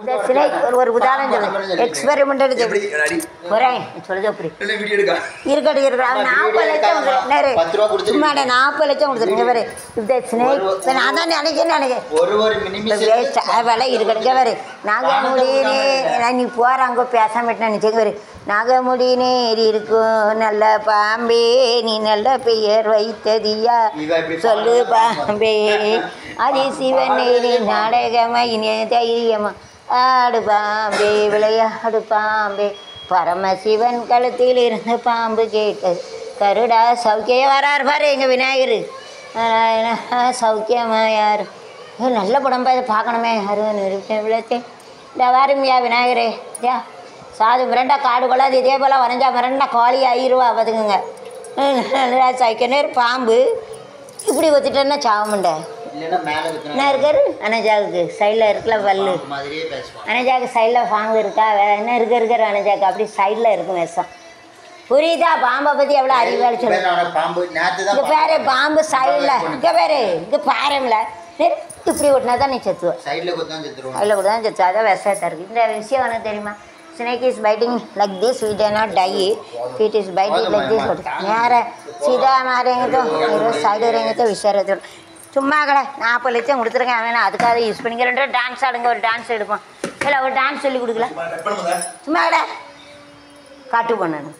இந்த சினை ஒரு ஒரு உதாரணம் சொல்லு எக்ஸ்பெரிமெண்டல் எப்படி சொல்லு அடி போகிறேன் சொல்லுது அப்படி இல்லை வீடியோ எடுக்கா இருக்கட்டும் இருக்கட்டும் நாற்பது லட்சம் கொடுக்குறேன் நேரு பத்து ரூபா கொடுத்துரு. சும்மாடா நாற்பது லட்சம் கொடுத்துருங்க வேறு இந்த ஸ்னேக் இப்போ நான் தான் நினைக்கிறேன் நினைக்கிறேன் ஒரு ஒரு இப்போ நிமிஷம் வேஸ்ட் விலை இருக்கணுங்க வேறு நாகமுடினே நான் நீ போகிறாங்க பேசாமட்டு நினச்சேங்க வேறு நாகமுடினே இருக்கும் நல்ல பாம்பே நீ நல்ல பெயர் வைத்ததியா இவ இப்படி சொல்லு பாடுறா? பாம்பே அதி சிவனே நாடகமா இனி தைரியமா ஆடு பாம்பே விளையாடு பாம்பே பரமசிவன் கழுத்தில் இருந்து பாம்பு கேட்டது கருடா சௌக்கியம் வராரு பாரு எங்கள் விநாயகர் சௌக்கியமா யார் ஏ, நல்ல படம் இதை பார்க்கணுமே அருவன் இருப்பேன் விளத்தேன் இந்த வாருமையா விநாயகரே யா சாது மிரண்டா காடு கொள்ளாது இதே போல் வரைஞ்சா மிரண்டா கோழி ஆயிரவா பார்த்துக்குங்க சைக்கனேர் பாம்பு இப்படி ஒத்துட்டேன்னா சாவமுண்டை இல்லைன்னா மேலே என்ன இருக்காரு அனஜாவுக்கு சைடில் இருக்குல்ல பல்லு மாதிரியே பேசுவான் அனஜாவுக்கு சைடில் பாம்பு இருக்கா வேற என்ன இருக்க இருக்கிற அனஜாக்கு அப்படி சைடில் இருக்கும் விஷம் புரியுதா பாம்பை பற்றி எவ்வளோ அறிவாளி சொல்லு பேர் பாம்பு நேற்று இங்கே தான் பேரு பாம்பு சைடில் இங்கே பேரு இங்கே பாருங்கள இப்படி ஒட்டினா தான் நீ செத்துவ சைடில் கொத்தான் செத்துருவோம் அதில் கூட தான் செத்து அதான் விஷத்தை இருக்குது இந்த விஷயம் என்ன தெரியுமா snake is biting like this we dare not die it is biting like this நேர சீதா மாறேங்கத்தோ சைடு இறங்கத்தோ விஷயத்தோ சும்மா கடை நாற்பது லட்சம் கொடுத்துருக்கேன் அவன் அதுக்காக யூஸ் பண்ணிக்க ரெண்டு டான்ஸ் ஆடுங்க ஒரு டான்ஸ் எடுப்போம் இல்லை ஒரு டான்ஸ் சொல்லி கொடுக்கல சும்மா கடை கட்டு பண்ணணும்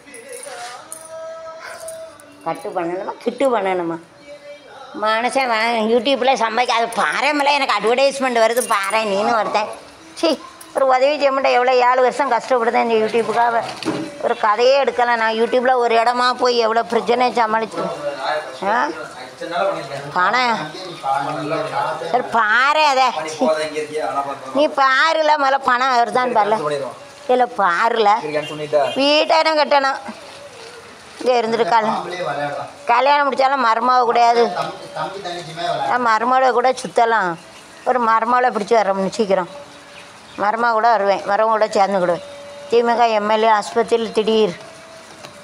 கட்டு பண்ணணுமா கிட்டு பண்ணணுமா மனுஷன் வா- யூடியூப்பில் சம்பாதிக்க அது பாரமில்ல எனக்கு அட்வர்டைஸ்மெண்ட் வருது பாரு நீனும் ஒருத்தன் சி ஒரு உதவி செய்ய மாட்டேன் எவ்வளோ ஏழு வருஷம் கஷ்டப்படுதேன் இந்த யூடியூப்புக்காக ஒரு கதையே எடுக்கலை நான் யூடியூப்பில் ஒரு இடமா போய் எவ்வளோ பிரச்சனையை சமாளிச்சு ஆ பணம் சரி பாரு அதை நீ பாருல முதல்ல பணம் வருதான்னு பாருல இல்லை பாருல வீட்டாயிரம் கட்டணும் இங்கே இருந்துட்டு கல்யாணம் பாம்புலேயே விளையாடலாம் கல்யாணம் முடிச்சாலும் மருமக கூடாது தம்பி தம்பி தங்கச்சியுமே விளையாடலாம் மருமகளை கூட சுற்றலாம் ஒரு மருமகளை பிடிச்சி வரோம் சீக்கிரம் மருமக கூட வருவேன் வரவங்க கூட சேர்ந்துக்கிடுவேன் திமுக எம்எல்ஏ ஆஸ்பத்திரியில் திடீர்